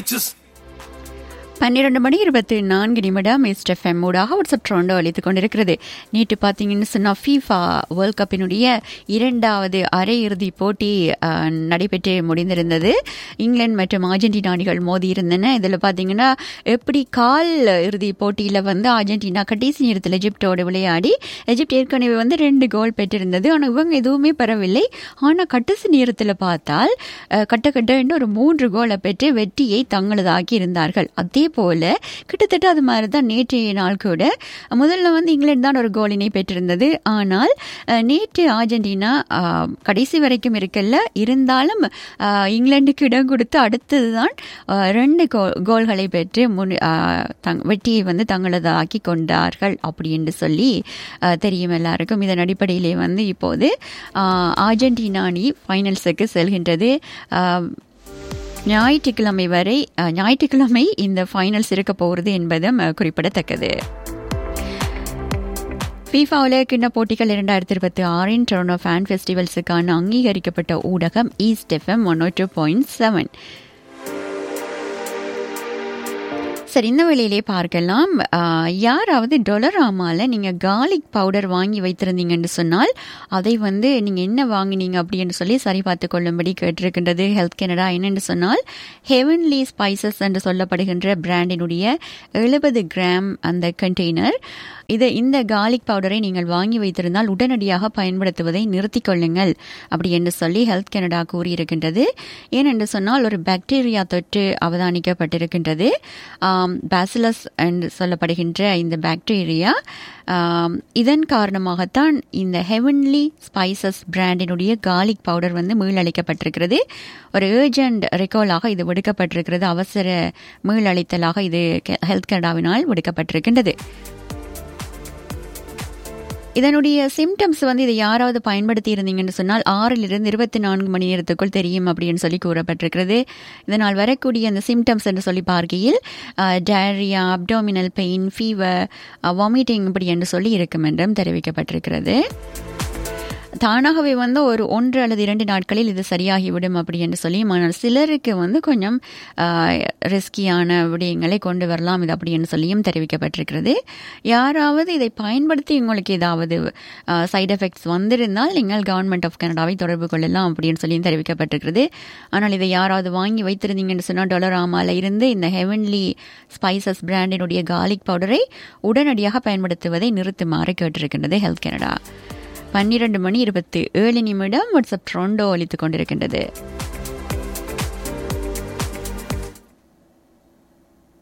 just பன்னிரண்டு மணி இருபத்தி நான்கு நிமிடம் எஸ்டெஃப்எம் ஊடாக வாட்ஸ்அப் ட்ரோண்டோ அளித்துக் கொண்டிருக்கிறது நேற்று பார்த்தீங்கன்னு சொன்னால் ஃபீஃபா வேர்ல்ட் கப்பினுடைய இரண்டாவது அரையிறுதி போட்டி அஹ், நடைபெற்று முடிந்திருந்தது இங்கிலாந்து மற்றும் அர்ஜென்டினா அணிகள் மோதி இருந்தன இதில் பார்த்தீங்கன்னா எப்படி கால் இறுதி போட்டியில் வந்து அர்ஜென்டினா கடைசி நேரத்தில் எஜிப்டோடு விளையாடி எஜிப்ட் ஏற்கனவே வந்து ரெண்டு கோல் பெற்றிருந்தது ஆனால் இவங்க எதுவுமே பெறவில்லை ஆனால் கடைசி நேரத்தில் பார்த்தால் அஹ், கட்ட கட்ட இன்னும் ஒரு மூன்று கோலை பெற்று வெற்றியை தங்களதாக்கி இருந்தார்கள் அதே போல கிட்டத்தட்ட அது மாதிரி தான் நேற்றைய நாள் கூட முதல்ல வந்து இங்கிலாந்து தான் ஒரு கோலினை பெற்றிருந்தது ஆனால் அஹ், நேற்று அர்ஜென்டினா அஹ், கடைசி வரைக்கும் இருக்கல்ல இருந்தாலும் அஹ், இங்கிலாந்துக்கு இடம் கொடுத்து அடுத்தது தான் அஹ், ரெண்டு கோ- கோல்களை பெற்று முன் அஹ், தங் வெற்றியை வந்து தங்களதாக்கி கொண்டார்கள் அப்படி என்று சொல்லி அஹ், தெரியும் எல்லாருக்கும் இதன் அடிப்படையிலே வந்து இப்போது அஹ், அர்ஜென்டினா அணி ஃபைனல்ஸுக்கு செல்கின்றது அஹ், ஞாயிற்றுக்கிழமை வரை அஹ், ஞாயிற்றுக்கிழமை இந்த ஃபைனல்ஸ் இருக்க போகிறது என்பதும் அஹ், குறிப்பிடத்தக்கது ஃபீஃபா உலகக்கிண்ண போட்டிகள் இரண்டாயிரத்தி இருபத்தி ஆறின் டொரனோ ஃபேன் ஃபெஸ்டிவல்ஸுக்கான அங்கீகரிக்கப்பட்ட ஊடகம் East FM one two point seven சரி இந்த வேளையிலே பார்க்கலாம் ஆஹ், யாராவது டொலராமால நீங்க கார்லிக் பவுடர் வாங்கி வைத்திருந்தீங்கன்னு சொன்னால் அதை வந்து நீங்க என்ன வாங்கினீங்க அப்படின்னு சொல்லி சரி பார்த்து கொள்ளும்படி கேட்டிருக்கின்றது ஹெல்த் கனடா என்னென்னு சொன்னால் ஹெவன்லி ஸ்பைசஸ் என்று சொல்லப்படுகின்ற பிராண்டினுடைய எழுபது கிராம் அந்த கண்டெய்னர் இது இந்த கார்லிக் பவுடரை நீங்கள் வாங்கி வைத்திருந்தால் உடனடியாக பயன்படுத்துவதை நிறுத்திக் கொள்ளுங்கள் அப்படி என்று சொல்லி ஹெல்த் கனடா கூறியிருக்கின்றது ஏனென்று சொன்னால் ஒரு பாக்டீரியா தொற்று அவதானிக்கப்பட்டிருக்கின்றது பேசிலஸ் என்று சொல்லப்படுகின்ற இந்த பாக்டீரியா ஆம், இதன் காரணமாகத்தான் இந்த ஹெவன்லி ஸ்பைசஸ் பிராண்டினுடைய கார்லிக் பவுடர் வந்து மீளளிக்கப்பட்டிருக்கிறது ஒரு ஏர்ஜென்ட் ரெக்காலாக இது விடுக்கப்பட்டிருக்கிறது அவசர மீளளித்தலாக இது ஹெல்த் கனடாவினால் விடுக்கப்பட்டிருக்கின்றது இதனுடைய சிம்டம்ஸ் வந்து இதை யாராவது பயன்படுத்தி இருந்தீங்கன்னு சொன்னால் ஆறிலிருந்து இருபத்தி நான்கு மணி நேரத்துக்குள் தெரியும் அப்படின்னு சொல்லி கூறப்பட்டிருக்கிறது இதனால் வரக்கூடிய அந்த சிம்டம்ஸ் என்று சொல்லி பார்க்கையில் diarrhoea abdominal pain fever vomiting இப்படி என்று சொல்லி இருக்கும் என்றும் தெரிவிக்கப்பட்டிருக்கிறது தானாகவே வந்து ஒரு ஒன்று அல்லது இரண்டு நாட்களில் இது சரியாகிவிடும் அப்படி என்று சொல்லி ஆனால் சிலருக்கு வந்து கொஞ்சம் ரிஸ்கியான விடயங்களை கொண்டு வரலாம் இது அப்படி என்று சொல்லியும் தெரிவிக்கப்பட்டிருக்கிறது யாராவது இதை பயன்படுத்தி உங்களுக்கு ஏதாவது சைடு எஃபெக்ட்ஸ் வந்திருந்தால் நீங்கள் கவர்மெண்ட் ஆஃப் கனடாவை தொடர்பு கொள்ளலாம் அப்படின்னு சொல்லியும் தெரிவிக்கப்பட்டிருக்கிறது ஆனால் இதை யாராவது வாங்கி வைத்திருந்தீங்கன்னு சொன்னால் டொலராமால இருந்து இந்த ஹெவன்லி ஸ்பைசஸ் பிராண்டினுடைய கார்லிக் பவுடரை உடனடியாக பயன்படுத்துவதை நிறுத்துமாறு கேட்டிருக்கின்றது ஹெல்த் கனடா பன்னிரண்டு மணி இருபத்தி ஏழு நிமிடம் வாட்ஸ்அப் ட்ரோண்டோ அளித்துக் கொண்டிருக்கின்றது